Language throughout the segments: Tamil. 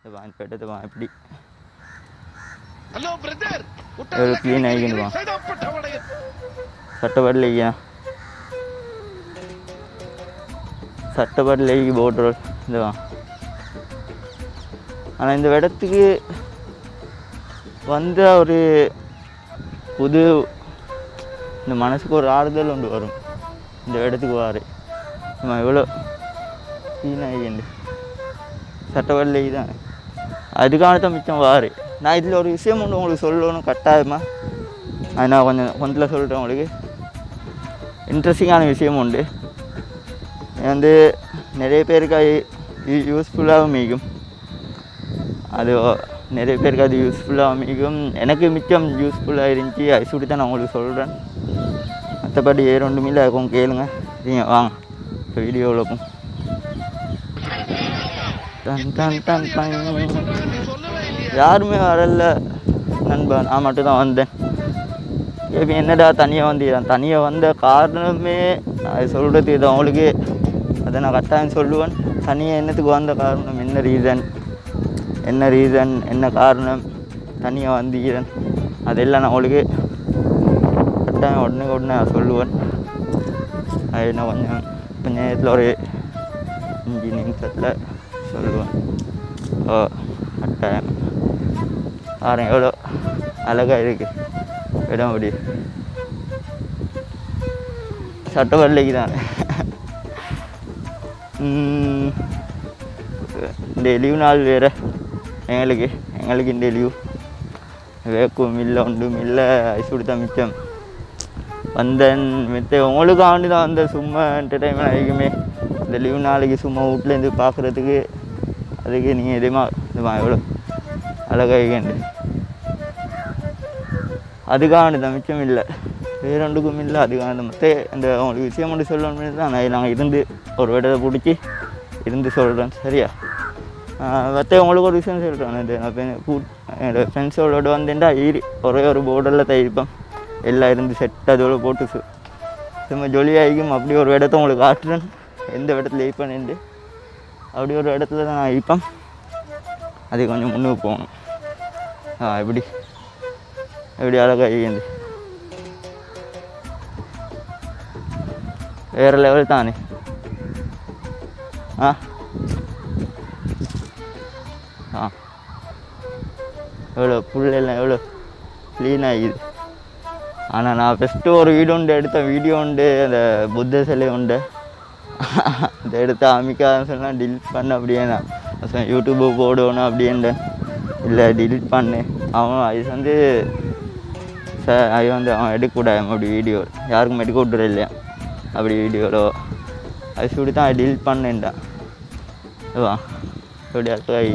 இந்த வா இப்போ எடுத்து வா இப்படி ஹலோ பிரதர் ஒரு clean ஆகிக்கிண்டு வா. சட்டப்படலையா சட்டப்படலைக்கு போட் ரோட் இதுவா ஆனால் இந்த இடத்துக்கு வந்த ஒரு புது இந்த மனசுக்கு ஒரு ஆறுதல் ஒன்று வரும் இந்த இடத்துக்கு வாரு நம்ம எவ்வளோ சீனாகிண்டு சட்டப்படலைக்கு தான் அதுக்கான தான் மிச்சம் வாரு நான் இதில் ஒரு விஷயம் ஒன்று உங்களுக்கு சொல்லணும் கட்டாயமாக அது நான் கொஞ்சம் கொஞ்சத்தில் சொல்லிட்டேன் உங்களுக்கு இன்ட்ரெஸ்டிங்கான விஷயம் உண்டு இது வந்து நிறைய பேருக்கு அது யூஸ்ஃபுல்லாகவும் மிகும் அது நிறைய பேருக்கு அது யூஸ்ஃபுல்லாக மிகும் எனக்கு மிச்சம் யூஸ்ஃபுல்லாக இருந்துச்சு அது சுடி தான் நான் உங்களுக்கு சொல்கிறேன் மற்றபடி வேறு ஒன்றும் இல்லை கொஞ்சம் கேளுங்க நீங்கள் வாங்க இப்போ வீடியோவில் இருக்கும் டன் டன் டன் டன் யாருமே வரல நண்பா நான் மட்டும் தான் வந்தேன் கேபி என்னடா தனியாக வந்தீங்க தனியாக வந்த காரணமே நான் சொல்கிறது இது அவங்களுக்கு அதை நான் கட்டாயம் சொல்லுவேன் தனியாக என்னத்துக்கு வந்த காரணம் என்ன ரீசன் என்ன ரீசன் என்ன காரணம் தனியாக வந்தீங்கன் அதெல்லாம் நான் அவங்களுக்கு கட்டாயம் உடனே உடனே நான் சொல்லுவேன் அது நான் கொஞ்சம் கொஞ்சம் நேரத்தில் ஒரு அஞ்சு நிமிஷத்தில் சொல்லுவேன் ஓ கட்டாயம் பாருங்க எவ்வளோ அழகாக இருக்கு இடம் அப்படி சட்டப்பள்ளிக்கு தான் உம், இந்த லீவ் நாள் வேறு எங்களுக்கு எங்களுக்கு இந்த லீவ் வேக்கும் இல்லை ஒன்றும் இல்லை ஐசூடி தான் மிச்சம் வந்தேன் மித்த உங்களுக்கும் ஆண்டு தான் வந்தேன் சும்மா என்டர்டைன்மெண்ட் ஆகிக்குமே இந்த லீவ் நாளைக்கு சும்மா வீட்லேருந்து பார்க்குறதுக்கு அதுக்கு நீங்கள் எதுமா இதுமா எவ்வளோ அழகாகிக்கண்டு அதுக்கான தான் மிச்சம் இல்லை வேற ஒன்றுக்கும் இல்லை அதுக்கான மற்ற அந்த உங்களுக்கு விஷயம் மட்டும் சொல்லணும்னு தான் நான் நாங்கள் இருந்து ஒரு இடத்தை பிடிச்சி இருந்து சொல்கிறேன் சரியா மற்ற உங்களுக்கு ஒரு விஷயம் சொல்கிறேன் இது நான் இப்போ கூட் என்னோட ஃப்ரெண்ட்ஸோட வந்தேன்டா ஈரி ஒரே ஒரு போர்டில் தைப்பேன் எல்லாம் இருந்து செட் அதோட போட்டு சு சும்மா ஜொலியாகிக்கும் அப்படி ஒரு இடத்த உங்களுக்கு காட்டுறேன் எந்த இடத்துல ஈப்பேன் அப்படி ஒரு இடத்துல தான் நான் ஈப்பேன் அது கொஞ்சம் முன்னுக்கு போகணும் ஆ எப்படி எப்படி அழகாக இயந்து வேறு லெவல் தானே ஆ ஆ எவ்வளோ புல்லெல்லாம் எவ்வளோ க்ளீன் ஆகிது ஆனால் நான் ஃபஸ்ட்டு ஒரு வீடியோ உண்டு எடுத்த வீடியோ உண்டு அந்த புத்த சிலை உண்டு அதை எடுத்து அமைக்காதுன்னு சொன்னால் டிலீட் பண்ண அப்படியே நான் சொன்னேன் யூடியூப்பு போடணும் அப்படின்ட்டு இல்லை டிலீட் பண்ணு அவன் அது வந்து ச அது வந்து அவன் எடுக்கக்கூடாது அப்படி வீடியோ யாருக்கும் எடுக்க விட்டுற இல்லையா அப்படி வீடியோவில் அது சொல்லி தான் டிலீட் பண்ணேன்டான் வா இப்படி அக்காய்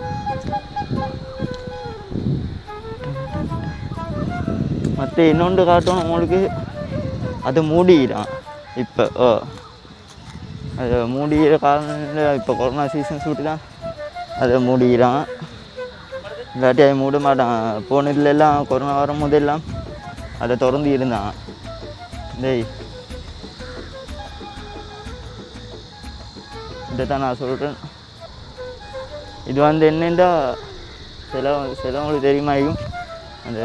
மற்ற இன்னொன்று காட்டணும் உங்களுக்கு அதை மூடிக்கிறான் இப்போ ஓ அதை மூடிக்கிற காரணம் இப்போ கொரோனா சீசன் சூட்டு தான் அதை மூடிக்கிறான் இல்லாட்டி அதை மூட மாட்டான் போனதுல எல்லாம் கொரோனா வரும் போதெல்லாம் அதை திறந்து இருந்தான் டேய் இதை தான் நான் சொல்கிறேன் இது வந்து என்னென்னா சில சிலவங்களுக்கு தெரியுமாயும் அந்த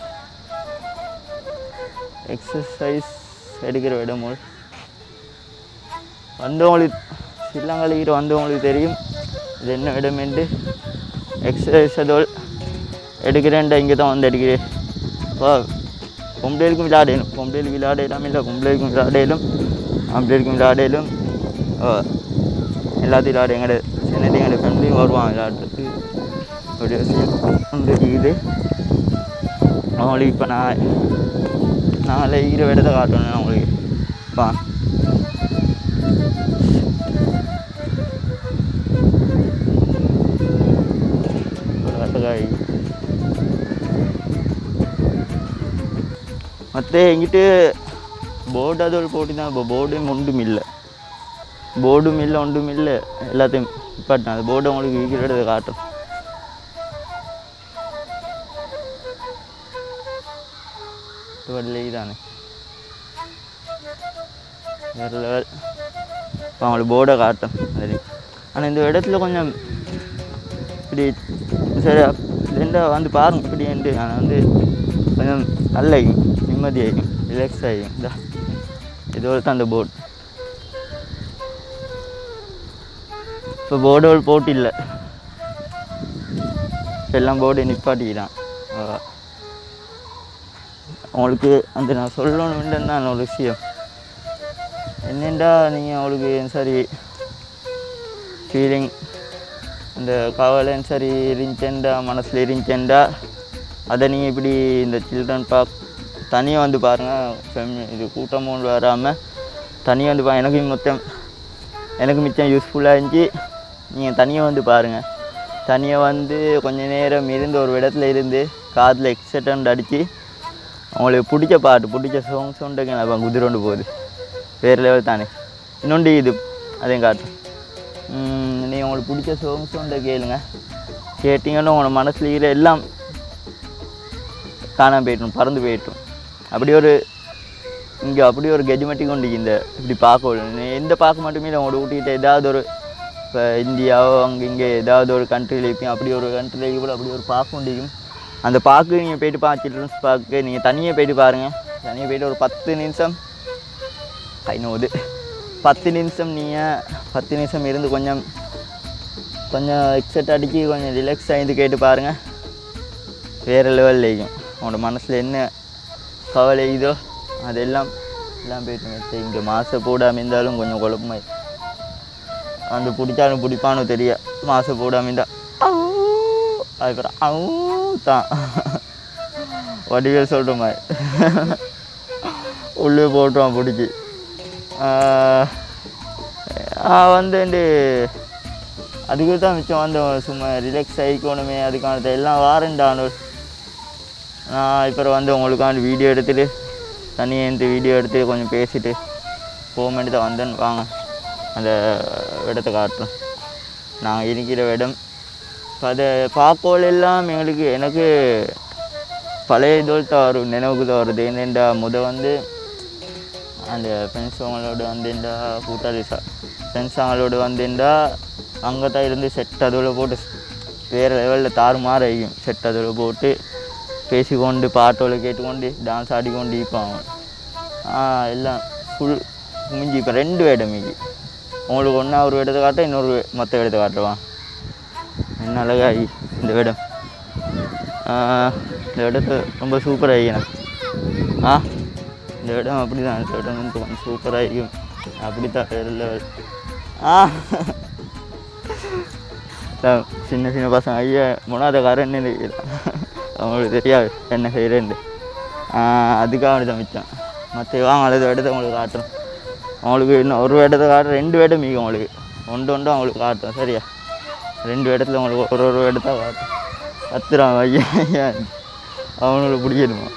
எக்ஸசைஸ் எடுக்கிற இடம் போல் வந்தவங்களுக்கு சில்லாங்கலிக்கிற வந்தவங்களுக்கு தெரியும் இது என்ன இடமென்று எக்ஸசைஸ் அதோல் எடுக்கிறேன்டா இங்கே தான் வந்து எடுக்கிறேன் வா பொம்பளைக்கும் விளையாடணும் பொம்பளைக்கு விளையாடலாம் இல்லை பொம்பளைக்கும் விளையாடலும் ஆம்பளைக்கும் விளையாடலும் ஓ எல்லாத்தையும் விளையாட எங்களோட சின்னது எங்களோட ஃபேமிலியும் வருவான் விளையாடுறதுக்கு ஒரு விஷயம் வந்து இருக்குது அவங்களுக்கு இப்போ நான் நாளை ஈர இடத்தை காட்டணும் அவங்களுக்கு வா ஒரு வட்டக்காய் ಮತ್ತು எங்கிட்ட போர்டு அதோடு போட்டுதான் இப்போ போர்டும் ஒன்றும் இல்லை போர்டும் இல்லை ஒன்றும் இல்லை எல்லாத்தையும் நிப்பாட்டினேன் அந்த போர்டு உங்களுக்கு விற்கிற இடத்தை காட்டும் வரல தானே வேறு லெவல் இப்போ அவங்களுக்கு போர்டை காட்டும் அது ஆனால் இந்த இடத்துல கொஞ்சம் இப்படி சரி ரெண்டா வந்து பாருங்க இப்படின்ட்டு நான் வந்து கொஞ்சம் நல்ல நிம்மதியாகும் ரிலாக்ஸ் ஆகும் இதா இதோட தான் அந்த போட் இப்போ போர்டோடு போட்டு இல்லை எல்லாம் போர்டு நிப்பாட்டிக்கிறான் அவ்வளோ. உங்களுக்கு அந்த நான் சொல்லணும்னு தான் ஒரு விஷயம் என்னெண்டா நீங்கள் அவளுக்கு சரி ஃபீலிங் இந்த கவலைன்னு சரி இருந்துச்சேன்டா மனசில் இருந்துச்சேன்டா அதை நீங்கள் இப்படி இந்த சில்ட்ரன் பார்க் தனியாக வந்து பாருங்கள் ஃபெமி இது கூட்டம் ஒன்று வராமல் தனியாக வந்து பா எனக்கு மொத்தம் எனக்கு மிச்சம் யூஸ்ஃபுல்லாக இருந்துச்சு நீங்கள் தனியாக வந்து பாருங்கள் தனியாக வந்து கொஞ்ச நேரம் இருந்து ஒரு இடத்துல இருந்து காதில் எக்ஸட்டண்ட் அடித்து அவங்களுக்கு பிடிச்ச பாட்டு பிடிச்ச சாங்ஸ் உண்டுங்க அப்போ குதிரை கொண்டு போகுது வேறு லெவல் தானே இன்னொன்று இது அதையும் காட்டும் நீங்கள் உங்களுக்கு பிடிச்ச சாங்ஸ் உண்டை கேளுங்க கேட்டிங்கன்னா உங்களோட மனசில் இருக்கிற எல்லாம் காணாம போயிட்டும் பறந்து போயிட்டும் அப்படி ஒரு இங்கே அப்படி ஒரு கெஜ்மெட்டிக் உண்டு இந்த இப்படி பார்க்க நீ எந்த பார்க்க மட்டுமே இல்லை உங்களோட ஊட்டிக்கிட்ட ஏதாவது ஒரு இப்போ இந்தியாவோ அங்கே இங்கே ஏதாவது ஒரு கண்ட்ரியில் இருப்பீங்க அப்படி ஒரு கண்ட்ரியில் கூட அப்படி ஒரு பார்க்க முடியும் அந்த பார்க்கு நீங்கள் போயிட்டு பா சில்ட்ரன்ஸ் பார்க்கு நீங்கள் தனியாக போயிட்டு பாருங்கள் தனியாக போயிட்டு ஒரு பத்து நிமிஷம் ஐநூறு பத்து நிமிஷம் நீங்கள் பத்து நிமிஷம் இருந்து கொஞ்சம் கொஞ்சம் எக்ஸட் அடித்து கொஞ்சம் ரிலாக்ஸ் ஆகிட்டு கேட்டு பாருங்கள் வேறு லெவலில் இருக்கும் உங்களோட மனசில் என்ன கவலை இதோ அதெல்லாம் எல்லாம் போயிட்டு வச்சு இங்கே மாச போடாமல் இருந்தாலும் கொஞ்சம் குழப்பமாய் அந்த பிடிச்சாலும் பிடிப்பானு தெரிய மாச போடாமல் இருந்தால் அதுக்கப்புறம் அவு தான் வடிவேல் சொல்கிற மாதிரி உள்ளே போட்டுவான் பிடிச்சி வந்து அதுக்கு தான் மிச்சம் வந்து சும்மா ரிலாக்ஸ் ஆகிக்கணுமே அதுக்கானது எல்லாம் வாரண்டானு நான் இப்போ வந்து உங்களுக்கான வீடியோ எடுத்துட்டு தனியாக இருந்து வீடியோ எடுத்து கொஞ்சம் பேசிட்டு போக தான் வந்தேன் வாங்க அந்த இடத்த காட்டுறேன் நான் இருக்கிற இடம் அதை பார்க்கோல் எல்லாம் எங்களுக்கு எனக்கு பழைய இதோல் தான் வரும் நினைவுக்கு தான் வருது என்னென்றா முத வந்து அந்த ஃப்ரெண்ட்ஸ் அவங்களோட வந்துண்டா கூட்டாளி சா ஃப்ரெண்ட்ஸ் அவங்களோட வந்துண்டா அங்கே தான் இருந்து செட் அதில் போட்டு வேறு லெவலில் தாறுமாறு ஆகியும் செட் அதில் போட்டு பேசிக்கொண்டு பாட்டோல கேட்டுக்கொண்டு டான்ஸ் ஆடிக்கொண்டு இருப்பான் அவன் ஆ எல்லாம் ஃபுல் முடிஞ்சு இப்போ ரெண்டு இடம் மீதி உங்களுக்கு ஒன்றா ஒரு இடத்த காட்ட இன்னொரு மற்ற இடத்த காட்டுவான் என்ன அழகாகி இந்த இடம் ஆ, இந்த இடத்த ரொம்ப சூப்பராக ஆகிக்கணும் ஆ இந்த இடம் அப்படி தான் இந்த இடம் வந்து கொஞ்சம் சூப்பராக இருக்கும் அப்படி தான் வேறு லெவல் ஆ அதான் சின்ன சின்ன பசங்க ஐயா மூணாவது காரன் நினைக்கிறான் அவங்களுக்கு தெரியாது என்ன செய்கிறேன்னு அதுக்காக அப்படி தான் மிச்சம் மற்ற வாங்க அல்லது இடத்த உங்களுக்கு காட்டுறேன் அவங்களுக்கு இன்னும் ஒரு இடத்த காட்டுறேன் ரெண்டு இடம் மிகும் உங்களுக்கு ஒன்று ஒன்று அவங்களுக்கு காட்டுறேன் சரியா ரெண்டு இடத்துல உங்களுக்கு ஒரு ஒரு இடத்த காட்டுறேன் கத்துறான் ஐயா ஐயா அவனுக்கு பிடிக்கணுமா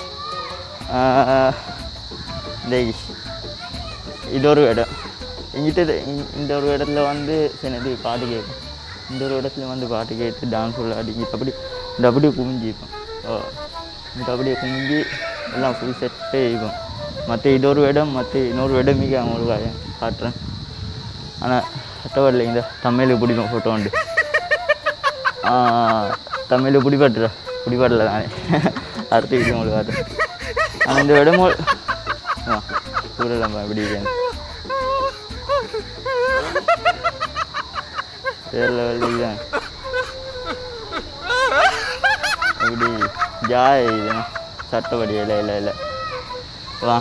இந்த இது ஒரு இடம் இங்கிட்ட இது- இ- இந்த ஒரு இடத்துல வந்து சின்னது பாட்டு கேட்கும் இந்த ஒரு இடத்துல வந்து பாட்டு கேட்டு டான்ஸ் விளையாடி அப்படி இந்த அப்படியே குமிஞ்சிப்போம் ஓ இந்த அப்படியே குமிஞ்சி எல்லாம் ஃபுல் செட்டே இருக்கும் மற்ற இது ஒரு இடம் மற்ற இன்னொரு இடம் மிக அவங்களுக்கு கா- காட்டுறேன் ஆனால் கட்டவரில் இந்த தமிழுக்கு பிடிக்கும் ஃபோட்டோ உண்டு ஆ, தமிழ் பிடிபட்டுற பிடிபடல நானே அடுத்த வீடியோ உங்களுக்கு காட்டுறேன் ஆனால் இந்த இடமோ ஆ சூழலம்மா எப்படி இருக்கேன் வேறு லெவலில் தான் இப்படி ஜாய் இது சட்டப்படி இல்லை இல்லை இல்லை வா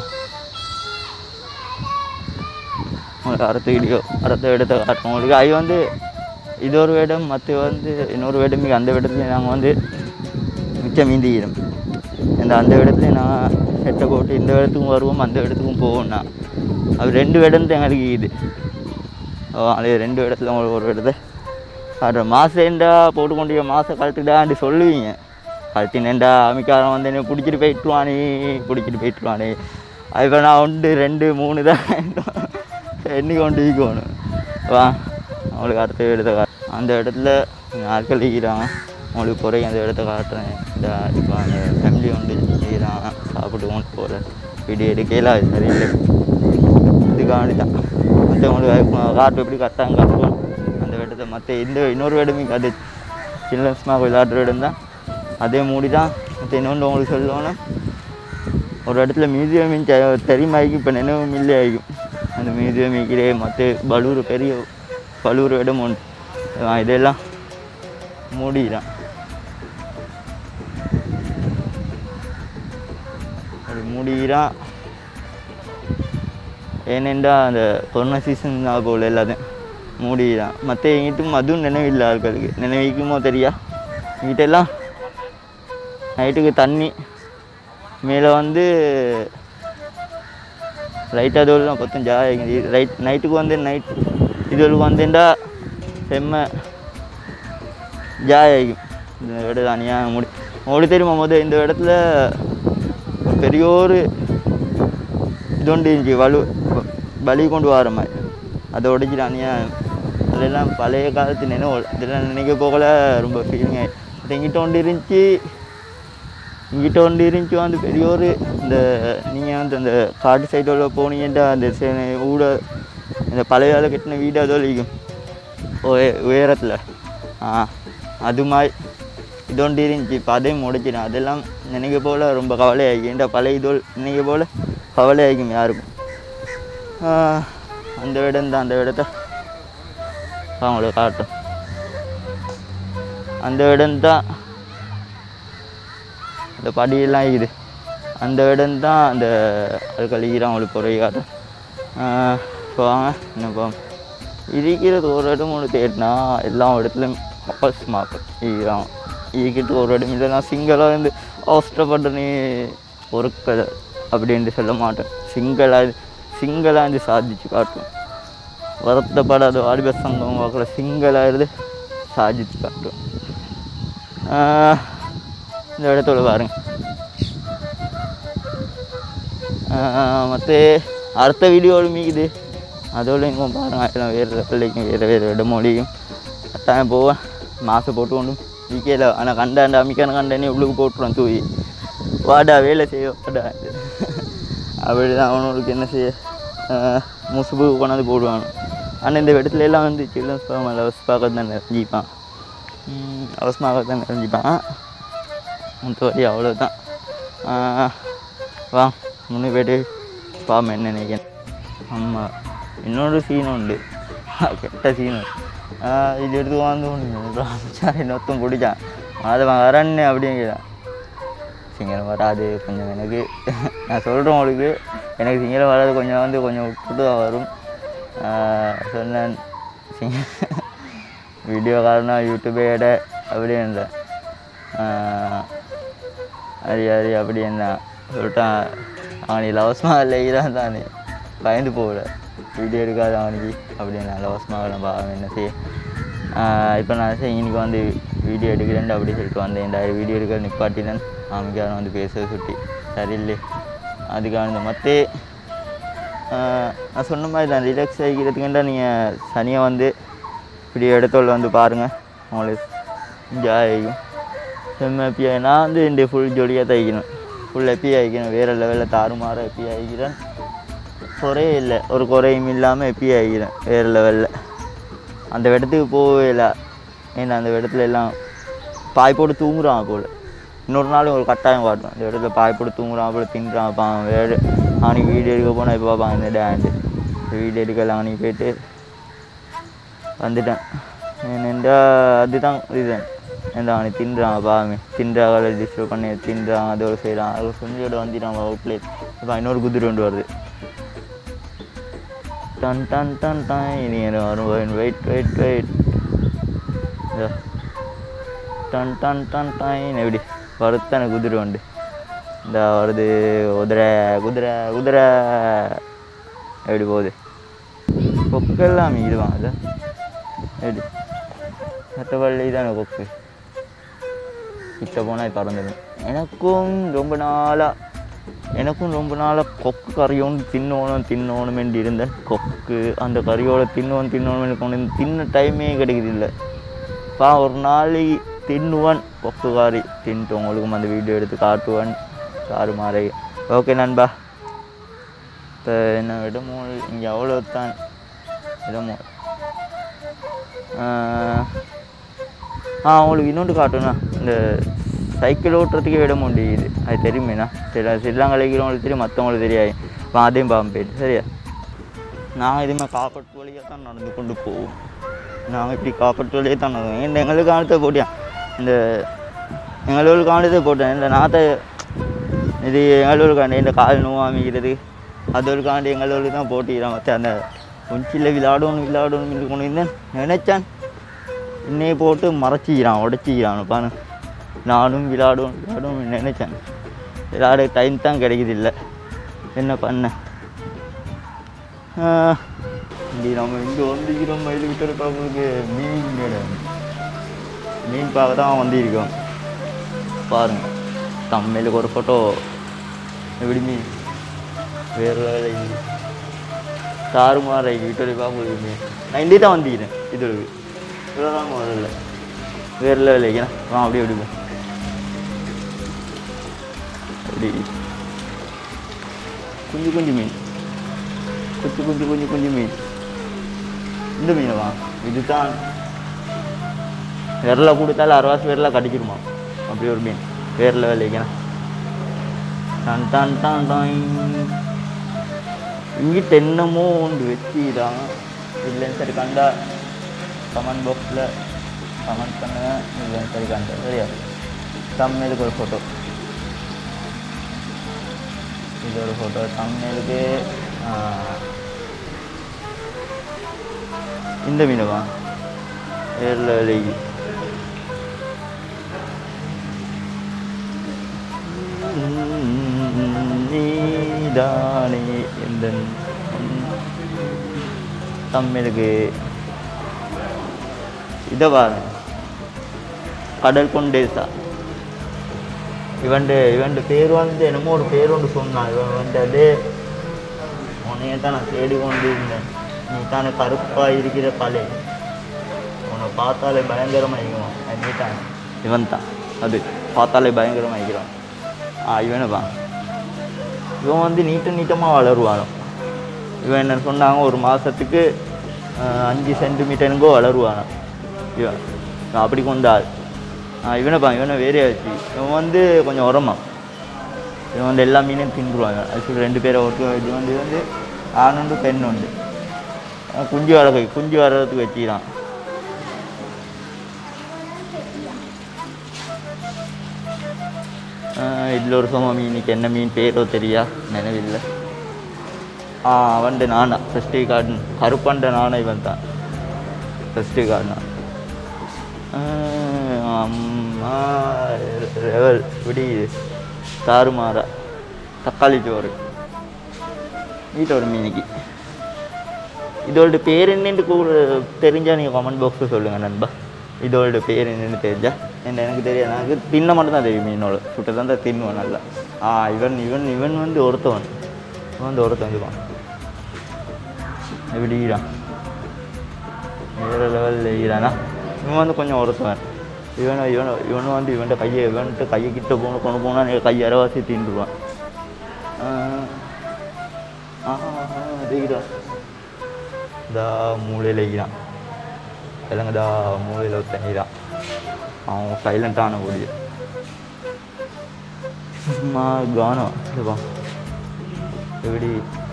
உங்களுக்கு அடுத்த வீடியோ அடுத்த இடத்த காட்டுறோம் உங்களுக்கு அது வந்து இது ஒரு இடம் மற்ற வந்து இன்னொரு இடம் மிக அந்த இடத்துல நாங்கள் வந்து மிச்சம் மீந்திக்கிறோம் இந்த அந்த இடத்துல நான் செட்டை போட்டு இந்த இடத்துக்கும் வருவோம் அந்த இடத்துக்கும் போவோம்னா அது ரெண்டு இடம் தான் எங்களுக்கு இது ஓ அது ரெண்டு இடத்துல உங்களுக்கு ஒரு இடத்த காட்டுறேன் மாசேண்டா போட்டுக்கொண்டு மாதம் கழட்டுடான்னு சொல்லுவீங்க கழட்டினேன்டா அமிக்காரன் வந்து என்ன பிடிச்சிட்டு போயிட்டுவானே பிடிச்சிட்டு போயிட்டுவானே இப்போ நான் ஒன்று ரெண்டு மூணு தான் எண்ணி கொண்டு இருக்கணும் வா அவங்களுக்கு அடுத்த இடத்த கா அந்த இடத்துல கொஞ்சம் ஆட்கள் இருக்கிறாங்க அவங்களுக்கு குறைய அந்த இடத்த காட்டுறேன் இந்த இப்போ அந்த ஃபேமிலி வந்து இருக்கிறாங்க சாப்பிட்டு கொண்டு போகிற வீடியோ எடுக்கையில் அது சரியில்லை இதுக்காண்டி தான் மற்றவங்களுக்கு காட்டு எப்படி கரெக்டாக காட்டுவோம் அந்த இடத்த மற்ற இந்த இன்னொரு இடமே அது சில்ட்ரன்ஸ்மாக விளையாடுற இடம் தான் அதே மூடி தான் மற்ற இன்னொன்று உங்களுக்கு சொல்லணும் ஒரு இடத்துல மியூசியம் தெரியுமாய்க்கும் இப்போ நினைவு மில்லே ஆகிக்கும் அந்த மியூசியம் இருக்கிறே மற்ற பலூர் பெரிய பலூர் இடம் உண்டு ஆ, இதெல்லாம் மூடிதான் அது மூடிதான் ஏனென்றா அந்த கொரோனா சீசன் தான் போல் எல்லாத்தையும் மூடிதான் மற்ற எங்கிட்டும் அதுவும் நினைவில்லை ஆட்களுக்கு நினைவிக்குமோ தெரியா எங்கிட்டெல்லாம் நைட்டுக்கு தண்ணி மேலே வந்து லைட்டாக தோல்லாம் பத்தம் ஜாய் ரைட் நைட்டுக்கு வந்து நைட் இதுகளுக்கு வந்துட்டா செம்ம ஜாய் ஆகிக்கும் இந்த இடம் தனியாக முடி உங்களுக்கு தெரியுமா முத இந்த இடத்துல ஒரு பெரிய ஒரு இது ஒன்று இருந்துச்சு வலு வ- வலி கொண்டு வர மாதிரி அதை உடைச்சி தனியாக அதெல்லாம் பழைய காலத்து நினைவு இதெல்லாம் நினைக்க போகல ரொம்ப ஃபீலிங் ஆகி இங்கிட்ட ஒன்று இருந்துச்சு இங்கிட்ட ஒன்று இருந்துச்சு வந்து பெரிய ஒரு இந்த நீங்கள் வந்து அந்த காட்டு சைடில் போனீங்கன்னா அந்த சே- ஊட இந்த பழைய கால கட்டின வீடு அதோ இருக்கும் உய- உயரத்தில் ஆ அது மாதிரி இது ஒன்று இருந்துச்சு இப்போ அதையும் முடிச்சிடும் அதெல்லாம் நினைக்க போல் ரொம்ப கவலையாகி இந்த பழைய இதோல் நினைக்க போல் கவலையாகும் யாருக்கும் ஆ, அந்த இடம் தான் அந்த இடத்த அவங்களுக்கு காட்டும் அந்த இடம் தான் அந்த படியெல்லாம் இருக்குது அந்த இடம் தான் அந்த அது கழிக்கிறான் அவங்களுக்கு குறைய காட்டும் இப்போ வாங்க என்ன போவோம் இருக்கிறது ஒரு இடம் ஒன்று தேடினா எல்லா இடத்துலையும் ஆல்ஸ் மார்க்கெட் இருக்கிறான் இருக்கிறது ஒரு இடம் இல்லைனா சிங்கிளாக இருந்து அவசரப்பட்டு நீ பொறுக்க அப்படின்ட்டு சொல்ல மாட்டேன் சிங்கிளாக சிங்கிளாக இருந்து சாதிச்சு காட்டும் வருத்தப்படாத வாலிபர் சங்கம் வாக்கில் சிங்கிளாக இருந்து சாதிச்சு காட்டும் ஆஹ் இந்த இடத்துல பாருங்க மற்ற அடுத்த வீடியோவில் மீக்குது அதோட இங்கே பாருங்க எல்லாம் வேறு பிள்ளைக்கும் வேறு வேறு இடமொழியும் கட்டாயம் போவேன் மாசை போட்டு கொண்டும் விற்கல ஆனால் கண்டாண்டா அமிக்கான கண்டனே உள்ளுக்கு போட்டுருவான் தூவி வாடா வேலை செய்ய வாடா அப்படி தான் அவனுக்கு என்ன செய்ய ஆஹ் முசுபு கொண்டாந்து போடுவான் ஆனால் இந்த இடத்துல எல்லாம் வந்து சில்ட்ரன்ஸ் பார்க்க லவஸ் பார்க்க தான் நிறைஞ்சிப்பான் அவசமாக தான் நிறைஞ்சிப்பான் மற்றபடி அவ்வளோதான் வா முன்னே போய்ட்டு பாம் என்ன நினைக்கிறேன் ஆமாம் இன்னொரு சீன் உண்டு கெட்ட சீன் இது எடுத்து வந்து ஒன்று இன்னொருத்தன் குடித்தான் அதை வரன்னு அப்படிங்கிறான் சிங்கரம் வராது கொஞ்சம் எனக்கு நான் சொல்கிறேன் உங்களுக்கு எனக்கு சிங்கரம் வராது கொஞ்சம் வந்து கொஞ்சம் விட்டுட்டு தான் வரும் ஆஹ் சொன்னேன் சிங்க வீடியோ காரணம் யூடியூபே எட அப்படின்றேன் அது அது அப்படி என்ன சொல்லிட்டான் அவனுக்கு லவசமாக இல்லைகிறான் தானே பயந்து போகல வீடியோ எடுக்காது அவனுக்கு அப்படின்னு லவசமாக நான் பாவம் என்ன செய்ய இப்போ நான் சரி இன்னைக்கு வந்து வீடியோ எடுக்கிறேன் அப்படி சொல்லிட்டு வந்தேன் இந்த வீடியோ எடுக்கிற நிப்பாட்டினேன் அவனுக்கான வந்து பேச சுட்டி சரியில்லை அதுக்கான இந்த மற்ற நான் சொன்ன மாதிரி தான் ரிலாக்ஸ் ஆகிக்கிறதுக்குண்டா நீங்கள் சனியாக வந்து இப்படி இடத்துல வந்து பாருங்கள் உங்களுக்கு ஜாய் ஆகிக்கும் செம்ம ஹாப்பியாக நான் வந்து இந்த ஃபுல் ஜொலியாக தைக்கணும் ஃபுல் ஹாப்பி ஆகிக்கணும் வேறு லெவலில் தாறுமாற ஹாப்பி ஆகிக்கிறேன் குறையே இல்லை ஒரு குறையும் இல்லாமல் ஹாப்பி ஆகிக்கிறேன் வேறு லெவலில் அந்த இடத்துக்கு போகவே இல்லை ஏன்னா அந்த இடத்துல எல்லாம் பாய் போட்டு தூங்குறான் போல் இன்னொரு நாள் ஒரு கட்டாயம் காட்டும் இந்த இடத்துல பாய் போட்டு தூங்குறான் போல் தின்றான் பாவன் வேறு அவனுக்கு வீடியோ எடுக்க போனால் இப்போ பார்ப்பான் இந்த டேண்டு வீடியோ எடுக்கலாம் அவனுக்கு போயிட்டு வந்துட்டேன் ஏனென்றா அதுதான் இதுதான் ஏன்டா அவனுக்கு தின்றான் பாவமே தின்றாக டிஸ்டர்ப் பண்ணி தின்றான் அதோட செய்கிறான் அதோட செஞ்சோட வந்துட்டான் அவுட்லே இப்போ இன்னொரு குதிரை கொண்டு வருது டன் டன் டன் டன் இனி வரும் வெயிட் வெயிட் வெயிட் டன் டன் டன் டன் எப்படி வருத்தான குதிரை உண்டு இந்த வருது குதிரை குதிரை குதிரை எப்படி போகுது கொக்கெல்லாம் மீதுவான் அது எப்படி மற்றபள்ளி தானே கொக்கு கிட்ட போனால் பறந்துடும் எனக்கும் ரொம்ப நாளாக எனக்கும் ரொம்ப நாளாக கொக்கு கறியோன்னு தின்னோணும் தின்னோணுமென்று இருந்தேன் கொக்கு அந்த கறியோட தின்னோன்னு தின்னோணுமென்று கொண்டு வந்து தின்ன டைமே கிடைக்குது இல்லை பா ஒரு நாளைக்கு தின்னுவன் கொக்கு காரி தின்ட்டு உங்களுக்கும் அந்த வீடியோ எடுத்து காட்டுவன் காரு மாறை ஓகே நண்பா இப்போ என்ன இடமோ இங்கே அவ்வளோ தான் இடமோ ஆ உங்களுக்கு இன்னொன்று காட்டுண்ணா இந்த சைக்கிள் ஓட்டுறதுக்கே விட முடியுது அது தெரியுமேண்ணா சரி சில்லாங்கலைக்கிறவங்களுக்கு தெரியும் மற்றவங்களுக்கு தெரியாது இப்போ அதையும் பார்க்க போயிட்டு சரியா நாங்கள் இதுமாதிரி காப்பட்டு வழியாக தான் நடந்து கொண்டு போவோம் நாங்கள் இப்படி காப்பட்டு வழியாக தான் நடந்தோம் ஏன் எங்களுக்கு காலத்தை போட்டியா இந்த எங்களுக்கு காலத்தை போட்டேன் இந்த நாத்தை இது எங்களுக்காண்டி இந்த கால் நோவாமிக்கிறது அதற்காண்டி எங்களுக்கு தான் போட்டிக்கிறோம் மற்ற அந்த உச்சியில் விளையாடணும் விளையாடணும் கொண்டு இருந்தேன் நினைச்சேன் இன்னையே போட்டு மறைச்சிக்கிறான் உடச்சிக்கிறான் பாரு நானும் விளையாடுவோம் விளையாடுவோம் நினைச்சேன் விளையாட டைம் தான் கிடைக்குது இல்லை என்ன பண்ண இங்கே நம்ம இங்கே வந்துக்கிறோம் மயில் விட்டு பார்க்கறதுக்கு மீன் மேடம் மீன் பார்க்க தான் வந்திருக்கோம் பாருங்க தம்மையிலுக்கு ஒரு ஃபோட்டோ எப்படி மீன் வேறு வேலை தாறுமாறை வீட்டு பார்க்க மீன் நான் இங்கே தான் வந்திக்கிறேன் இது இவ்வளோதான் முதல்ல வேறு லெவலிக்கிறேன் வா அப்படியே அப்படி போ அப்படி குஞ்சு குஞ்சு மீன் குஞ்சு குஞ்சு குஞ்சு குஞ்சு மீன் இந்த மீனவா இதுதான் விரல கொடுத்தாலும் அரைவாசி விரல கடிச்சிருமா அப்படி ஒரு மீன் வேறு லெவல் வைக்கிறேன் டன் டன் டன் டாய் இங்கிட்ட என்னமோ ஒன்று வச்சுதான் இல்லைன்னு சரி கண்டா கமெண்ட் பாக்ஸில் கமெண்ட் பண்ணுங்க இல்லைன்னு சரி கண்டா சரியா தம்ಮೇலுக்கு ஒரு ஃபோட்டோ இது ஒரு ஃபோட்டோ தம்ಮೇலுக்கு இந்த மீனவா வேறு லெவல் நீதானே எந்த தமிழுக்கு இதை பாருங்க கடல் கொண்டேசா இவன் இவன் பேர் வந்து என்னமோ ஒரு பேர் ஒன்று சொன்னான் இவன் வந்து அது உன்னையே தான் நான் தேடி கொண்டு இருந்தேன் நீ தானே கருப்பாக இருக்கிற பலே உன்னை பார்த்தாலே பயங்கரமாக இருக்கிறான் நீ தான் இவன் தான் அது பார்த்தாலே பயங்கரமாக இருக்கிறான் ஆ இவனுப்பா இவன் வந்து நீட்ட நீட்டமாக வளருவானோ இவன் என்ன சொன்னாங்க ஒரு மாதத்துக்கு அஞ்சு சென்டிமீட்டருங்கோ வளருவானா இவன் இவன் அப்படி கொண்ட ஆள் ஆ இவனைப்பா இவனை வேறே ஆச்சு இவன் வந்து கொஞ்சம் உரமா இவன் வந்து எல்லா மீனையும் தின்றுவாங்க ஆக்சுவலி ரெண்டு பேரை ஒருத்தர் இது வந்து இது வந்து ஆண் உண்டு பெண் உண்டு அஹ் குஞ்சு வளர்க்க குஞ்சு வளர்றதுக்கு வச்சுக்கிறான் இதில் ஒரு சோம மீனுக்கு என்ன மீன் பேரோ தெரியா நினைவில்லை ஆ அவன்ட நானா ஃபஸ்ட்டு கார்டன் கருப்பண்ட நானா இவன் தான் ஃபஸ்ட்டு கார்டனா அம்மா ரெவல் இப்படி தாறுமாறா தக்காளி சோறு வீட்டோட மீனுக்கு இதோட பேர் என்னன்னு கூட தெரிஞ்சால் நீங்கள் கமெண்ட் பாக்ஸில் சொல்லுங்கள் நண்பா இதோட பேர் என்னன்னு தெரிஞ்சா என்ன எனக்கு தெரியாது எனக்கு தின்ன மட்டும் தான் தெரியும் மீனோட சுட்ட தான் தான் தின்னுவேன் நல்லா ஆ இவன் இவன் இவன் வந்து ஒருத்தவன் இவன் வந்து ஒருத்தன் இதுவான் எப்படிறான் வேறு லெவலில் ஈரானா இவன் வந்து கொஞ்சம் ஒருத்தவன் இவன் இவன் இவன் வந்து இவன்கிட்ட கையை இவன்கிட்ட கையை கிட்ட போகணும் கொண்டு போனால் கை அரைவாசி தீண்டுருவான் அதுக்கிறான் தா மூளையில் இருக்கிறான் இல்லைங்க தா மூளையில் ஒருத்தனிறான் அவன் சைலண்ட்டான கூடிய சும்மா கானம் இல்லைப்பா எப்படி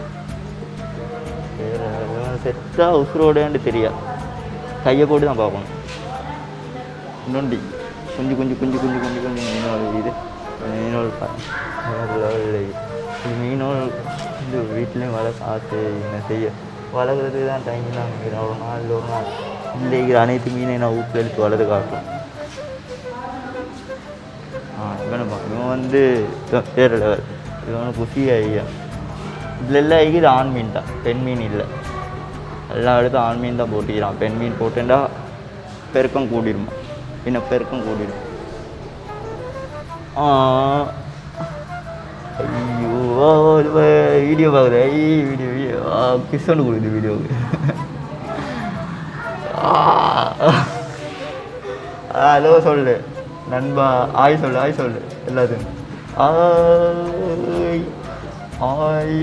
செட்டாக உசுரோடேன்னு தெரியா கையை போட்டு தான் பார்க்கணும் நொண்டி குஞ்சு குஞ்சு குஞ்சு குஞ்சு குஞ்சு குஞ்சு மீனோட இது மீனோட லெவலில் இது மீனோட இந்த வீட்லேயும் வளர்க்க ஆசை என்ன செய்ய வளர்க்குறதுக்கு தான் டைம் தான் நினைக்கிறேன் ஒரு நாள் ஒரு நாள் இல்லைங்கிற அனைத்து மீனை நான் வீட்டில் எடுத்து வளர்த்து காட்டுறோம் ஆ இவனுப்பா இவன் வந்து இவன் பேர் லெவல் இவன் குஷி ஐயா இதில் எல்லாம் ஐக்கிது ஆண் மீன் தான் பெண் மீன் இல்லை எல்லா இடத்தும் ஆண் மீன் தான் போட்டிக்கிறான் பெண் மீன் போட்டுண்டா பெருக்கம் கூடிருமா பின்ன பெருக்கம் கூடிடும் ஆ ஐயோ வீடியோ பார்க்குது ஐ வீடியோ வீடியோ கிஸ் ஒன்று கொடுக்குது வீடியோவுக்கு ஹலோ சொல்லு நண்பா ஆய் சொல்லு ஆய் சொல்லு எல்லாத்துக்கும் ஆய் ஆய்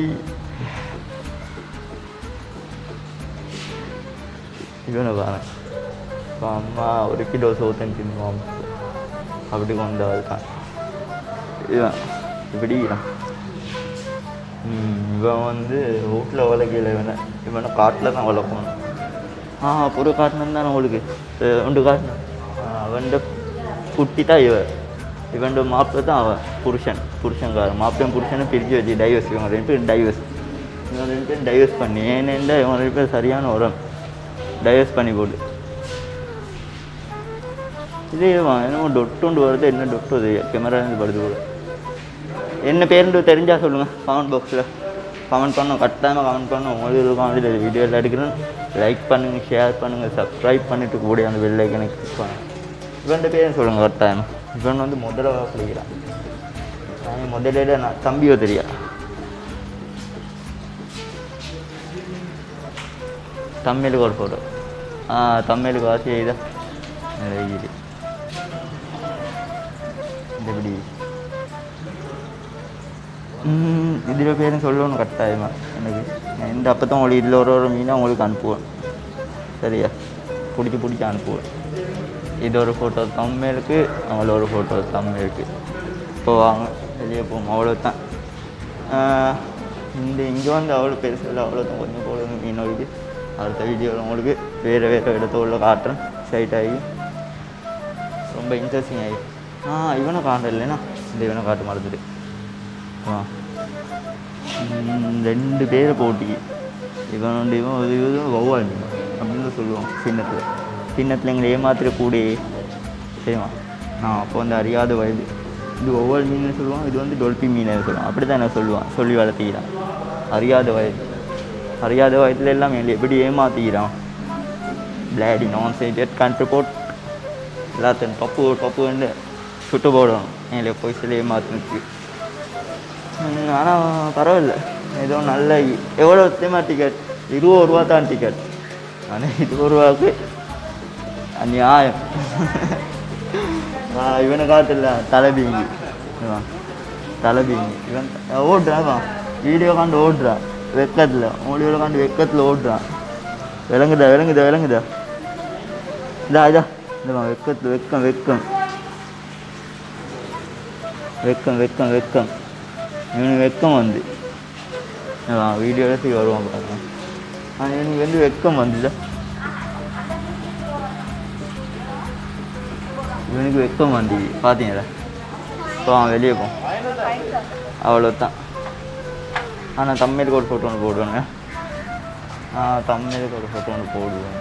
இவனை பாரு இப்போ அம்மா ஒரு கிலோ சோத்தன் தின்னுவான் அப்படி கொண்டு அதுதான் இவன் இப்படி ம், இவன் வந்து வீட்டில் வளர்க்கல இவனை இவனை காட்டில் தான் வளர்க்கணும் ஆ ஒரு காட்டணும் தானே உங்களுக்கு அஹ் உண்டு காட்டணும் அவன் குட்டி தான் இவன் இவன் மாப்பிள்ளை தான் அவன் புருஷன் புருஷன்காரன் மாப்பிள்ளையும் புருஷனும் பிரித்து வச்சு டைவர்ஸ் இவங்க ரெண்டு பேரும் டைவர்ஸ் இவங்க ரெண்டு பேரும் டைவர்ஸ் பண்ணி ஏனெண்டா இவங்க ரெண்டு பேரும் சரியான உரம் டைவர்ஸ் பண்ணி போடு இது இவன் என்னமோ டொட்டுண்டு வருது என்ன டொட்டு அது கேமரா இருந்து படுது போல என்ன பேருன்னு தெரிஞ்சா சொல்லுங்கள் கமெண்ட் பாக்ஸில் கமெண்ட் பண்ணணும் கட்டாயமாக கமெண்ட் பண்ணணும் உங்களுக்கு இருக்கும் அதில் வீடியோவில் எடுக்கிறேன் லைக் பண்ணுங்கள் ஷேர் பண்ணுங்கள் சப்ஸ்கிரைப் பண்ணிட்டு கூட அந்த பெல் ஐக்கனை கிளிக் பண்ணுங்கள் இவன் பேரும் சொல்லுங்கள் கட்டாயம் இவன் வந்து முதல்ல பிடிக்கிறான் நான் முதல்ல நான் தம்பியோ தெரியா தம்மிலுக்கு ஒரு ஃபோட்டோ ஆ தம்மிலுக்கு வாசி செய்தா இது எப்படி இதில் பேரும் சொல்லணும் கட்டாயமாக எனக்கு நான் இந்த அப்போ தான் உங்களுக்கு இதில் ஒரு ஒரு மீனை உங்களுக்கு அனுப்புவேன் சரியா பிடிச்சி பிடிச்சி அனுப்புவேன் இது ஒரு ஃபோட்டோ தம்மேலுக்கு அவங்கள ஒரு ஃபோட்டோ தம்மேலுக்கு இப்போ வாங்க வெளியே போவோம் அவ்வளோ தான் இந்த இங்கே வந்து அவ்வளோ பெருசு இல்லை அவ்வளோ தான் கொஞ்சம் போடுங்க மீன் ஒழுகு அடுத்த வீடியோவில் உங்களுக்கு வேறு வேறு இடத்துல காட்டுறேன் சைட் ஆகி ரொம்ப இன்ட்ரெஸ்டிங் ஆகி ஆ இவனை காண்ட இல்லைன்னா இந்த இவனை காட்டு மறந்துட்டு ஆ ம், ரெண்டு பேரை போட்டி இவன் உண்டு இவன் ஒரு இவன் வௌவால் மீன் அப்படின்னு சொல்லுவோம் சின்னத்தில் சின்னத்தில் எங்களை ஏமாத்துற கூடே சரிமா நான் அப்போ வந்து அறியாத வயது இது ஒவ்வொரு மீன் சொல்லுவான் இது வந்து டொல்பி மீன் சொல்லுவான் அப்படி தான் நான் சொல்லுவான் சொல்லி வளர்த்திக்கிறான் அறியாத வயது அறியாத வயதுல எல்லாம் எங்களை எப்படி ஏமாத்திக்கிறான் பிளாடி நான் சைட் கண்ட்ரு போட் எல்லாத்தையும் பப்பு பப்பு வந்து சுட்டு போடணும் எங்களை போய் சில ஏமாத்துனுச்சு ஆனால் பரவாயில்ல ஏதோ நல்ல எவ்வளோ தெரியுமா டிக்கெட் இருபது ரூபா தான் டிக்கெட் ஆனால் இருபது ரூபாவுக்கு அநியாயம் ஆ, இவனை காட்டில்ல தலைபீங்கி இவன் தலைபீங்கி இவன் ஓடுறான் இவன் வீடியோ காண்டு ஓடுறான் வெக்கத்தில் வீடியோவில் காண்டு வெக்கத்தில் ஓடுறான் விளங்குதா விளங்குதா விளங்குதா இதா இதா இந்த வெக்கத்தில் வெக்கம் வெக்கம் வெக்கம் வெக்கம் வெக்கம் இவனுக்கு வெக்கம் வந்து வீடியோ எடுத்து வருவான் பாருங்க ஆனால் இவனுக்கு வந்து வெக்கம் வந்துதா இவனுக்கு வெக்கம் வந்து பார்த்தீங்களா இப்போ அவன் வெளியே போ அவ்வளோதான் ஆனால் தம்மையிலுக்கு ஒரு ஃபோட்டோ ஒன்று போடுவாங்க ஆ தம்மையிலுக்கு ஒரு ஃபோட்டோ ஒன்று போடுவேன்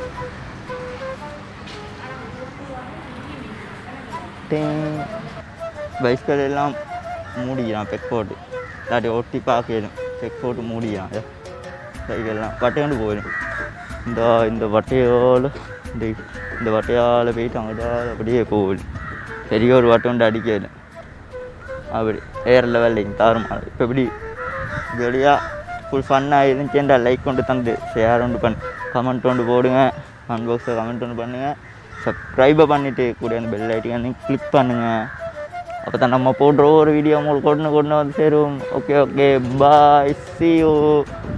பைஸ்கல் எல்லாம் மூடிக்கிறான் பெக் போட்டு இல்லாட்டி ஒட்டி பார்க்கணும் பெக் போட்டு மூடிக்கிறான் பைக்கெல்லாம் வட்டையாண்டு போயிடும் இந்த இந்த வட்டையோடு இந்த இந்த வட்டையால் போயிட்டு அங்கிட்ட அப்படியே போகுது பெரிய ஒரு வட்டை உண்டு அடிக்கணும் அப்படி வேறு லெவலில் தாறுமாறு இப்போ எப்படி ஜொலியாக ஃபுல் ஃபன்னாக இருந்துச்சேன்டா லைக் கொண்டு தந்து ஷேர் ஒன்று பண்ணு கமெண்ட் ஒன்று போடுங்க கமெண்ட் பாக்ஸில் கமெண்ட் ஒன்று பண்ணுங்கள் சப்ஸ்கிரைபை பண்ணிவிட்டு கூட அந்த பெல் ஐட்டிங்க கிளிக் பண்ணுங்கள் அப்போ தான் நம்ம போடுற ஒரு வீடியோ உங்களுக்கு கொண்டு கொண்டு வந்து சேரும் okay okay bye see you